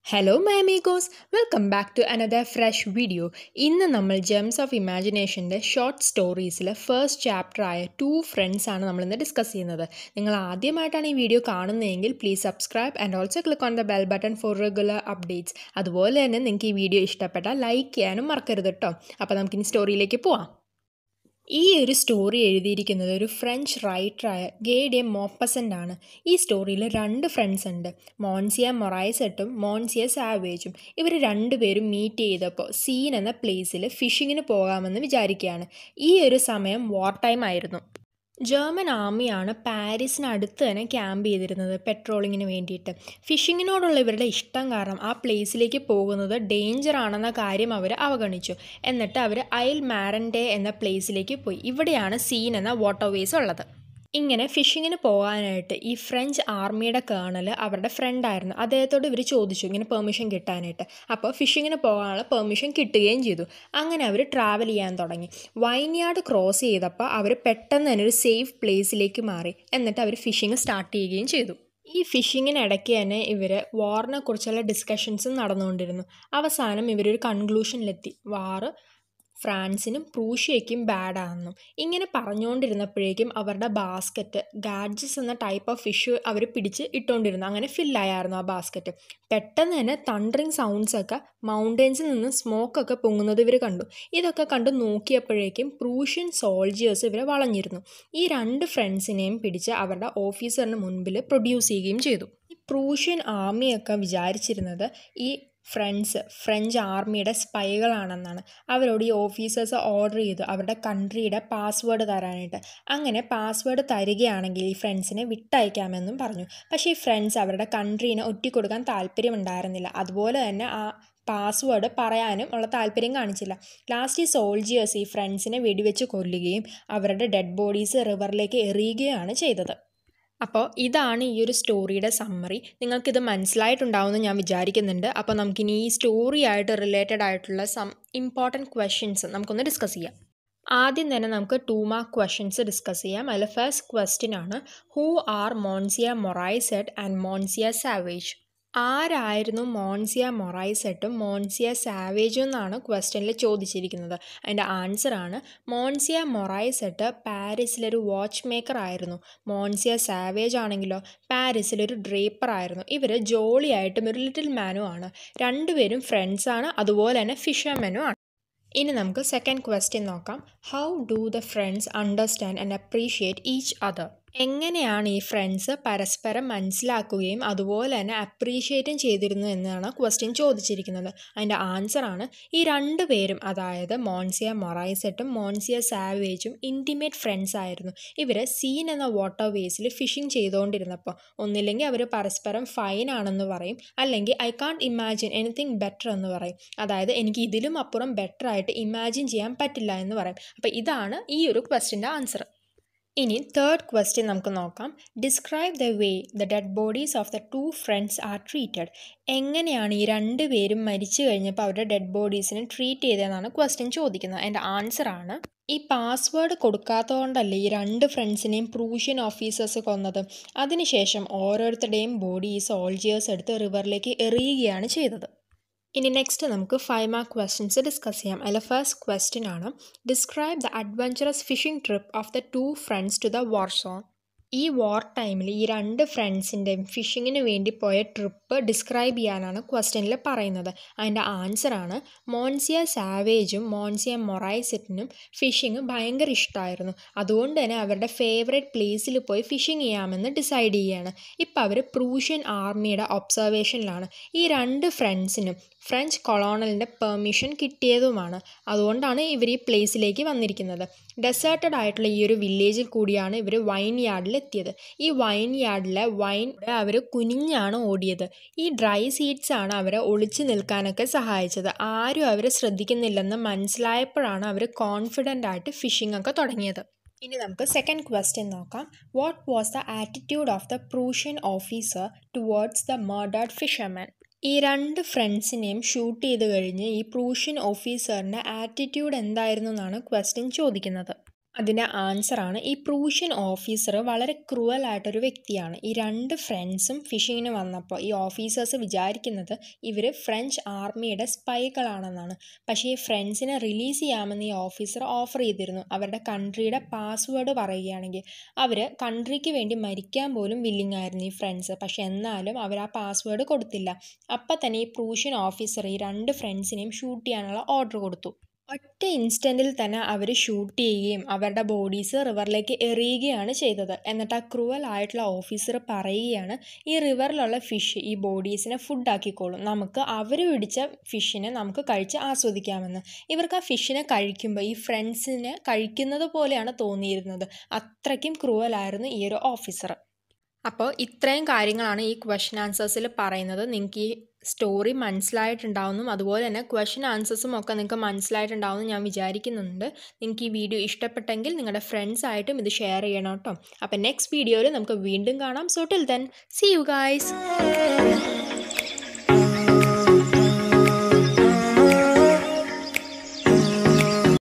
hello മൈമീഗോസ് welcome back to another fresh video ഇന്ന് നമ്മൾ ജെംസ് ഓഫ് ഇമാജിനേഷൻ്റെ ഷോർട്ട് സ്റ്റോറീസിലെ ഫസ്റ്റ് ചാപ്റ്ററായ ടു ഫ്രണ്ട്സ് ആണ് നമ്മളിന്ന് ഡിസ്കസ് ചെയ്യുന്നത് നിങ്ങൾ ആദ്യമായിട്ടാണ് ഈ വീഡിയോ കാണുന്നതെങ്കിൽ please subscribe and also click on the bell button for regular updates അതുപോലെ തന്നെ നിങ്ങൾക്ക് ഈ വീഡിയോ ഇഷ്ടപ്പെട്ടാൽ ലൈക്ക് ചെയ്യാനും മറക്കരുത് കേട്ടോ അപ്പോൾ നമുക്കിനി സ്റ്റോറിയിലേക്ക് പോവാം ഈ ഒരു സ്റ്റോറി എഴുതിയിരിക്കുന്നത് ഒരു ഫ്രഞ്ച് റൈറ്ററായ ഗേഡെ മോപ്പസൻ്റ് ആണ് ഈ സ്റ്റോറിയിൽ രണ്ട് ഫ്രണ്ട്സ് ഉണ്ട് മോൺസിയ മൊറൈസെട്ടും മോൺസിയ സാവേജും ഇവർ രണ്ടുപേരും മീറ്റ് ചെയ്തപ്പോൾ സീൻ എന്ന പ്ലേസിൽ ഫിഷിങ്ങിന് പോകാമെന്ന് വിചാരിക്കുകയാണ് ഈ ഒരു സമയം വാർ ടൈം ആയിരുന്നു ജർമ്മൻ ആർമിയാണ് പാരീസിനടുത്ത് തന്നെ ക്യാമ്പ് ചെയ്തിരുന്നത് പെട്രോളിങ്ങിന് വേണ്ടിയിട്ട് ഫിഷിങ്ങിനോടുള്ള ഇവരുടെ ഇഷ്ടം കാരണം ആ പ്ലേസിലേക്ക് പോകുന്നത് ഡേഞ്ചർ ആണെന്ന കാര്യം അവർ അവഗണിച്ചു എന്നിട്ട് അവർ ഐൽ മാരൻഡേ എന്ന പ്ലേസിലേക്ക് പോയി ഇവിടെയാണ് സീൻ എന്ന വാട്ടർ വേസ് ഉള്ളത് ഇങ്ങനെ ഫിഷിങ്ങിന് പോകാനായിട്ട് ഈ ഫ്രഞ്ച് ആർമിയുടെ കേണൽ അവരുടെ ഫ്രണ്ടായിരുന്നു അദ്ദേഹത്തോട് ഇവർ ചോദിച്ചു ഇങ്ങനെ പെർമിഷൻ കിട്ടാനായിട്ട് അപ്പോൾ ഫിഷിങ്ങിന് പോകാനുള്ള പെർമിഷൻ കിട്ടുകയും ചെയ്തു അങ്ങനെ അവർ ട്രാവൽ ചെയ്യാൻ തുടങ്ങി വൈൻയാർഡ് ക്രോസ് ചെയ്തപ്പോൾ അവർ പെട്ടെന്ന് തന്നെ ഒരു സേഫ് പ്ലേസിലേക്ക് മാറി എന്നിട്ട് അവർ ഫിഷിങ് സ്റ്റാർട്ട് ചെയ്യുകയും ചെയ്തു ഈ ഫിഷിങ്ങിനിടയ്ക്ക് തന്നെ ഇവർ വാറിനെ കുറിച്ചുള്ള ഡിസ്കഷൻസും നടന്നുകൊണ്ടിരുന്നു അവസാനം ഇവരൊരു കൺക്ലൂഷനിലെത്തി വാറ് ഫ്രാൻസിനും പ്രൂഷ്യയ്ക്കും ബാഡാണെന്നും ഇങ്ങനെ പറഞ്ഞുകൊണ്ടിരുന്നപ്പോഴേക്കും അവരുടെ ബാസ്ക്കറ്റ് ഗാഡ്ജസ് എന്ന ടൈപ്പ് ഓഫ് ഫിഷ് അവർ പിടിച്ച് ഇട്ടുകൊണ്ടിരുന്നു അങ്ങനെ ഫില്ലായിരുന്നു ആ ബാസ്ക്കറ്റ് പെട്ടെന്ന് തന്നെ തണ്ടറിങ് സൗണ്ട്സൊക്കെ മൗണ്ടൻസിൽ നിന്ന് സ്മോക്കൊക്കെ പൊങ്ങുന്നത് ഇവർ കണ്ടു ഇതൊക്കെ കണ്ട് നോക്കിയപ്പോഴേക്കും പ്രൂഷ്യൻ സോൾജിയേഴ്സ് ഇവരെ വളഞ്ഞിരുന്നു ഈ രണ്ട് ഫ്രണ്ട്സിനെയും പിടിച്ച് അവരുടെ ഓഫീസറിന് മുൻപിൽ പ്രൊഡ്യൂസ് ചെയ്യുകയും ചെയ്തു ഈ പ്രൂഷ്യൻ ആർമിയൊക്കെ വിചാരിച്ചിരുന്നത് ഈ ഫ്രണ്ട്സ് ഫ്രഞ്ച് ആർമിയുടെ സ്പൈകളാണെന്നാണ് അവരോട് ഈ ഓഫീസേഴ്സ് ഓർഡർ ചെയ്തു അവരുടെ കൺട്രിയുടെ പാസ്വേഡ് തരാനായിട്ട് അങ്ങനെ പാസ്വേഡ് തരികയാണെങ്കിൽ ഈ ഫ്രണ്ട്സിനെ വിട്ടയക്കാമെന്നും പറഞ്ഞു പക്ഷേ ഈ ഫ്രണ്ട്സ് അവരുടെ കൺട്രീനെ ഒറ്റിക്കൊടുക്കാൻ താല്പര്യമുണ്ടായിരുന്നില്ല അതുപോലെ തന്നെ ആ പാസ്വേഡ് പറയാനും ഉള്ള താല്പര്യം കാണിച്ചില്ല ലാസ്റ്റ് ഈ സോൾജിയേഴ്സ് ഈ ഫ്രണ്ട്സിനെ വെടിവെച്ച് കൊല്ലുകയും അവരുടെ ഡെഡ് ബോഡീസ് റിവറിലേക്ക് എറിയുകയാണ് ചെയ്തത് അപ്പോൾ ഇതാണ് ഈ ഒരു സ്റ്റോറിയുടെ സമ്മറി നിങ്ങൾക്കിത് മനസ്സിലായിട്ടുണ്ടാവുമെന്ന് ഞാൻ വിചാരിക്കുന്നുണ്ട് അപ്പോൾ നമുക്കിനി ഈ സ്റ്റോറി ആയിട്ട് റിലേറ്റഡ് ആയിട്ടുള്ള സം ഇമ്പോർട്ടൻറ്റ് ക്വസ്റ്റ്യൻസ് നമുക്കൊന്ന് ഡിസ്കസ് ചെയ്യാം ആദ്യം തന്നെ നമുക്ക് ടു മാർക്ക് ക്വസ്റ്റ്യൻസ് ഡിസ്കസ് ചെയ്യാം അതിൽ ഫസ്റ്റ് ക്വസ്റ്റ്യൻ ആണ് who are Monsieur Morissot and Monsieur Sauvage ആരായിരുന്നു മോൺസിയ മൊറൈസെട്ടും മോൺസിയ സാവേജും എന്നാണ് ക്വസ്റ്റ്യനിൽ ചോദിച്ചിരിക്കുന്നത് അതിൻ്റെ ആൻസറാണ് മോൺസിയ മൊറൈസെട്ട് പാരീസിലൊരു വാച്ച് മേക്കർ ആയിരുന്നു മോൺസിയ സാവേജ് ആണെങ്കിലോ പാരീസിലൊരു ഡ്രേപ്പർ ആയിരുന്നു ഇവർ ജോളിയായിട്ടും ഒരു ലിറ്റിൽ മാനും ആണ് രണ്ടുപേരും ഫ്രണ്ട്സാണ് അതുപോലെ തന്നെ ഫിഷർമെനും ആണ് ഇനി നമുക്ക് സെക്കൻഡ് ക്വസ്റ്റ്യൻ നോക്കാം how do the friends understand and appreciate each other എങ്ങനെയാണ് ഈ ഫ്രണ്ട്സ് പരസ്പരം മനസ്സിലാക്കുകയും അതുപോലെ തന്നെ അപ്രീഷിയേറ്റും ചെയ്തിരുന്നു എന്നാണ് ക്വസ്റ്റ്യൻ ചോദിച്ചിരിക്കുന്നത് അതിൻ്റെ ആൻസറാണ് ഈ രണ്ട് പേരും അതായത് മോൺസിയ മൊറൈസെട്ടും മോൺസിയ സാവേജും ഇൻറ്റിമേറ്റ് ഫ്രണ്ട്സ് ആയിരുന്നു ഇവർ സീൻ എന്ന വാട്ടർ വേസിൽ ഫിഷിംഗ് ചെയ്തുകൊണ്ടിരുന്നപ്പോൾ ഒന്നില്ലെങ്കിൽ അവർ പരസ്പരം ഫൈൻ ആണെന്ന് പറയും അല്ലെങ്കിൽ I can't imagine anything better എന്ന് പറയും അതായത് എനിക്ക് ഇതിലും അപ്പുറം ബെറ്റർ ആയിട്ട് ഇമാജിൻ ചെയ്യാൻ പറ്റില്ല എന്ന് പറയും അപ്പോൾ ഇതാണ് ഈ ഒരു ക്വസ്റ്റ്യൻ്റെ ആൻസർ ഇനി തേർഡ് ക്വസ്റ്റ്യൻ നമുക്ക് നോക്കാം describe the way the dead bodies of the two friends are treated എങ്ങനെയാണ് ഈ രണ്ട് പേരും മരിച്ചു കഴിഞ്ഞപ്പോൾ അവരുടെ ഡെഡ് ബോഡീസിനെ ട്രീറ്റ് ചെയ്തതെന്നാണ് ക്വസ്റ്റ്യൻ ചോദിക്കുന്നത് അതിൻ്റെ ആൻസറാണ് ഈ പാസ്വേഡ് കൊടുക്കാത്തതുകൊണ്ടല്ലേ ഈ രണ്ട് ഫ്രണ്ട്സിനെയും പ്രൂഷ്യൻ ഓഫീസേഴ്സ് കൊന്നത് അതിനുശേഷം ഓരോരുത്തരുടെയും ബോഡി ഈ സോൾജിയേഴ്സ് എടുത്ത് റിവറിലേക്ക് എറിയുകയാണ് ചെയ്തത് ഇനി നെക്സ്റ്റ് നമുക്ക് ഫൈവ് മാർക്ക് ക്വസ്റ്റ്യൻസ് ഡിസ്കസ് ചെയ്യാം അതിൽ ഫസ്റ്റ് ക്വസ്റ്റ്യൻ ആണ് describe the adventurous fishing trip of the two friends to the war zone ഈ വാർ ടൈമിൽ ഈ രണ്ട് ഫ്രണ്ട്സിൻ്റെയും ഫിഷിങ്ങിന് വേണ്ടി പോയ ട്രിപ്പ് ഡിസ്ക്രൈബ് ചെയ്യാനാണ് ക്വസ്റ്റ്യനിൽ പറയുന്നത് അതിൻ്റെ ആൻസറാണ് മോൺസിയ സാവേജും മോൺസിയ മൊറൈസെറ്റിനും ഫിഷിങ് ഭയങ്കര ഇഷ്ടമായിരുന്നു അതുകൊണ്ട് തന്നെ അവരുടെ ഫേവറേറ്റ് പ്ലേസിൽ പോയി ഫിഷിംഗ് ചെയ്യാമെന്ന് ഡിസൈഡ് ചെയ്യുകയാണ് ഇപ്പോൾ അവർ പ്രൂഷ്യൻ ആർമിയുടെ ഒബ്സർവേഷനിലാണ് ഈ രണ്ട് ഫ്രണ്ട്സിനും ഫ്രഞ്ച് കൊളോണലിൻ്റെ പെർമിഷൻ കിട്ടിയതുമാണ് അതുകൊണ്ടാണ് ഇവർ ഈ പ്ലേസിലേക്ക് വന്നിരിക്കുന്നത് ഡെസേർട്ടഡ് ആയിട്ടുള്ള ഈ ഒരു വില്ലേജിൽ കൂടിയാണ് ഇവർ വൈൻ യാർഡിൽ എത്തിയത് ഈ വൈൻ യാർഡിലെ വൈൻ അവർ കുനിഞ്ഞാണ് ഓടിയത് ഈ ഡ്രൈ സീഡ്സ് ആണ് അവരെ ഒളിച്ചു നിൽക്കാനൊക്കെ സഹായിച്ചത് ആരും അവരെ ശ്രദ്ധിക്കുന്നില്ലെന്ന് മനസ്സിലായപ്പോഴാണ് അവർ കോൺഫിഡൻ്റ് ആയിട്ട് ഫിഷിംഗ് ഒക്കെ തുടങ്ങിയത് ഇനി നമുക്ക് സെക്കൻഡ് ക്വസ്റ്റ്യൻ നോക്കാം what was the attitude of the Prussian officer towards the murdered fisherman ഈ രണ്ട് ഫ്രണ്ട്സിനെയും ഷൂട്ട് ചെയ്ത് കഴിഞ്ഞ് ഈ പ്രൂഷ്യൻ ഓഫീസറിൻ്റെ ആറ്റിറ്റ്യൂഡ് എന്തായിരുന്നു എന്നാണ് ക്വസ്റ്റ്യൻ ചോദിക്കുന്നത് അതിൻ്റെ ആൻസറാണ് ഈ പ്രൂഷ്യൻ ഓഫീസർ വളരെ ക്രൂവലായിട്ടൊരു വ്യക്തിയാണ് ഈ രണ്ട് ഫ്രണ്ട്സും ഫിഷിങ്ങിന് വന്നപ്പോൾ ഈ ഓഫീസേഴ്സ് വിചാരിക്കുന്നത് ഇവർ ഫ്രഞ്ച് ആർമിയുടെ സ്പൈകളാണെന്നാണ് പക്ഷേ ഈ ഫ്രണ്ട്സിനെ റിലീസ് ചെയ്യാമെന്ന് ഈ ഓഫീസർ ഓഫർ ചെയ്തിരുന്നു അവരുടെ കൺട്രിയുടെ പാസ്വേഡ് പറയുകയാണെങ്കിൽ അവർ കൺട്രിക്ക് വേണ്ടി മരിക്കാൻ പോലും വില്ലിങ് ആയിരുന്നു ഈ ഫ്രണ്ട്സ് പക്ഷെ എന്നാലും അവർ ആ പാസ്വേഡ് കൊടുത്തില്ല അപ്പം തന്നെ ഈ പ്രൂഷ്യൻ ഓഫീസർ ഈ രണ്ട് ഫ്രണ്ട്സിനെയും ഷൂട്ട് ചെയ്യാനുള്ള ഓർഡർ കൊടുത്തു ഒറ്റ ഇൻസ്റ്റൻറ്റിൽ തന്നെ അവർ ഷൂട്ട് ചെയ്യുകയും അവരുടെ ബോഡീസ് റിവറിലേക്ക് എറിയുകയാണ് ചെയ്തത് എന്നിട്ട് ആ ക്രൂവൽ ആയിട്ടുള്ള ഓഫീസർ പറയുകയാണ് ഈ റിവറിലുള്ള ഫിഷ് ഈ ബോഡീസിനെ ഫുഡാക്കിക്കോളും നമുക്ക് അവർ പിടിച്ച ഫിഷിനെ നമുക്ക് കഴിച്ച് ആസ്വദിക്കാമെന്ന് ഇവർക്ക് ആ ഫിഷിനെ കഴിക്കുമ്പോൾ ഈ ഫ്രണ്ട്സിനെ കഴിക്കുന്നത് പോലെയാണ് തോന്നിയിരുന്നത് അത്രയ്ക്കും ക്രൂവലായിരുന്നു ഈ ഒരു ഓഫീസർ അപ്പോൾ ഇത്രയും കാര്യങ്ങളാണ് ഈ ക്വസ്റ്റ്യൻ ആൻസേഴ്സിൽ പറയുന്നത് നിങ്ങൾക്ക് ഈ സ്റ്റോറി മനസ്സിലായിട്ടുണ്ടാവുന്നു അതുപോലെ തന്നെ ക്വസ്റ്റ്യൻ ആൻസേഴ്സും ഒക്കെ നിങ്ങൾക്ക് മനസ്സിലായിട്ടുണ്ടാവുമെന്ന് ഞാൻ വിചാരിക്കുന്നുണ്ട് നിങ്ങൾക്ക് ഈ വീഡിയോ ഇഷ്ടപ്പെട്ടെങ്കിൽ നിങ്ങളുടെ ഫ്രണ്ട്സായിട്ടും ഇത് ഷെയർ ചെയ്യണം കേട്ടോ അപ്പോൾ നെക്സ്റ്റ് വീഡിയോയിൽ നമുക്ക് വീണ്ടും കാണാം so till then see you guys